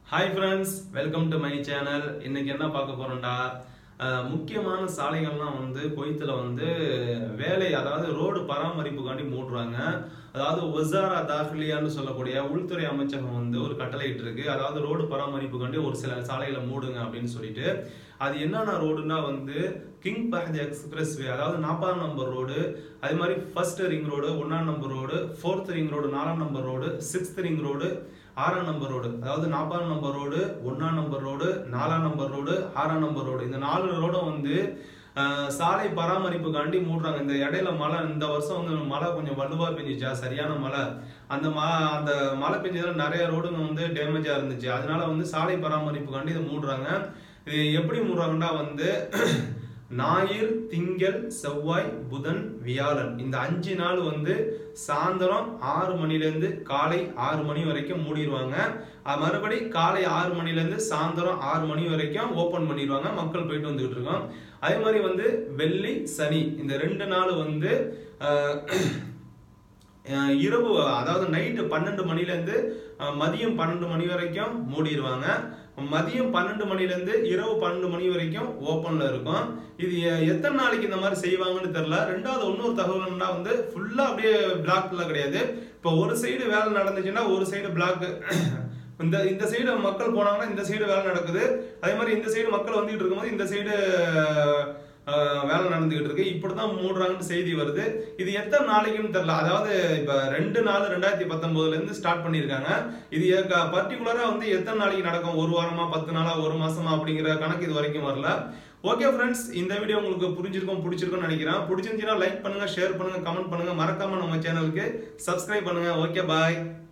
hi friends welcome to my channel இன்னைக்கு என்ன பார்க்க போறோம்டா அஹ், முக்கியமான சாலைகள்லாம் வந்து கொய்த்துல வந்து வேலை அதாவது ரோடு பராமரிப்புக்காண்டி மூடுறாங்க அதாவது ஒசாரா தாஹ்லியான்னு சொல்லக்கூடிய உள்துறை அமைச்சகம் வந்து ஒரு கட்டளை இருக்கு அதாவது ரோடு பராமரிப்புக்காண்டி ஒரு சில சாலைகளை மூடுங்க அப்படின்னு சொல்லிட்டு அது என்னென்ன ரோடுனா வந்து கிங் பஹத் எக்ஸ்பிரஸ் வே அதாவது நாற்பதாம் நம்பர் ரோடு அதே மாதிரி ஃபர்ஸ்ட் ரிங் ரோடு ஒன்னாம் number road fourth ring road நாலாம் number road sixth ring road ஆறாம் நம்பர் ரோடு அதாவது நாற்பதாம் நம்பர் ரோடு ஒன்னாம் நம்பர் ரோடு நாலாம் நம்பர் ரோடு ஆறாம் நம்பர் ரோடு இந்த நாலு ரோடும் வந்து அஹ், சாலை பராமரிப்புக்காண்டி மூடுறாங்க இந்த இடையில மழை இந்த வருஷம் வந்து மழை கொஞ்சம் வலுவா பெஞ்சிச்சா சரியான மழை அந்த ம அந்த மழை பெஞ்சதுல நிறைய ரோடுங்க வந்து டேமேஜா இருந்துச்சு அதனால வந்து சாலை பராமரிப்புக்காண்டி இதை மூடுறாங்க இது எப்படி மூடுறாங்கன்னா வந்து ஞாயிறு திங்கள் செவ்வாய் புதன் வியாழன் இந்த அஞ்சு நாள் வந்து சாயந்தரம் ஆறு மணிலேருந்து காலை ஆறு மணி வரைக்கும் மூடிடுவாங்க அது மறுபடி காலை ஆறு மணிலேருந்து சாயந்தரம் ஆறு மணி வரைக்கும் ஓப்பன் பண்ணிடுவாங்க மக்கள் போயிட்டு வந்துகிட்டு இருக்கோம் அதே மாதிரி வந்து வெள்ளி சனி இந்த ரெண்டு நாள் வந்து அஹ், அஹ், இரவு அதாவது நைட்டு பன்னெண்டு மணிலேருந்து அஹ், மதியம் பன்னெண்டு மணி வரைக்கும் மூடிடுவாங்க மதியம் பன்னெண்டு மணிலேருந்து இரவு பன்னெண்டு மணி வரைக்கும் ஓப்பனில் இருக்கும் இது எ- எத்தனை நாளைக்கு இந்த மாதிரி செய்வாங்கன்னு தெரியல ரெண்டாவது இன்னொரு தகவல்னா வந்து ஃபுல்லாக அப்படியே பிளாக்ல கிடையாது இப்போ ஒரு சைடு வேலை நடந்துச்சுன்னா ஒரு சைடு பிளாக் இந்த இந்த சைடு மக்கள் போனாங்கன்னா இந்த சைடு வேலை நடக்குது அதே மாதிரி இந்த சைடு மக்கள் வந்துகிட்டு இருக்கும்போது இந்த சைடு வேலை நடந்துகிட்டு இருக்கு இப்படிதான் மூடுறாங்கன்னு செய்தி வருது இது எத்தனை நாளைக்குன்னு தெரியல அதாவது இப்ப ரெண்டு நாலு ரெண்டாயிரத்தி பத்தொன்பதுல இருந்து ஸ்டார்ட் பண்ணியிருக்காங்க இது பர்டிகுலரா வந்து எத்தனை நாளைக்கு நடக்கும் ஒரு வாரமா பத்து நாளா ஒரு மாசமா அப்படிங்கிற கணக்கு இது வரைக்கும் வரல ஓகே ஃப்ரெண்ட்ஸ் இந்த வீடியோ உங்களுக்கு புரிஞ்சிருக்கும் பிடிச்சிருக்கும்னு நினைக்கிறேன் பிடிச்சிருந்துச்சுன்னா லைக் பண்ணுங்க ஷேர் பண்ணுங்க கமெண்ட் பண்ணுங்க மறக்காம நம்ம சேனலுக்கு சப்ஸ்கிரைப் பண்ணுங்க ஓகே பாய்